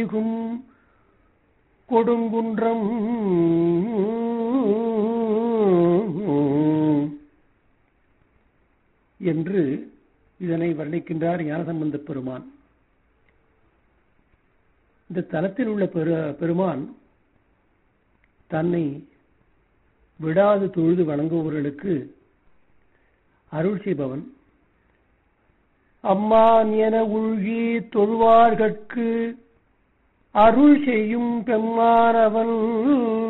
மிகும் கொடுங்குன்றம் என்று இதனை வர்ணிக்கின்றார் ஞானசம்பந்த பெருமான் இந்த தலத்தில் உள்ள பெரு பெருமான் தன்னை விடாது தொழுது வணங்குபவர்களுக்கு அருள் செய்பவன் அம்மான் என உள்கி தொழுவார்கட்கு அருள் செய்யும் பெம்மானவன்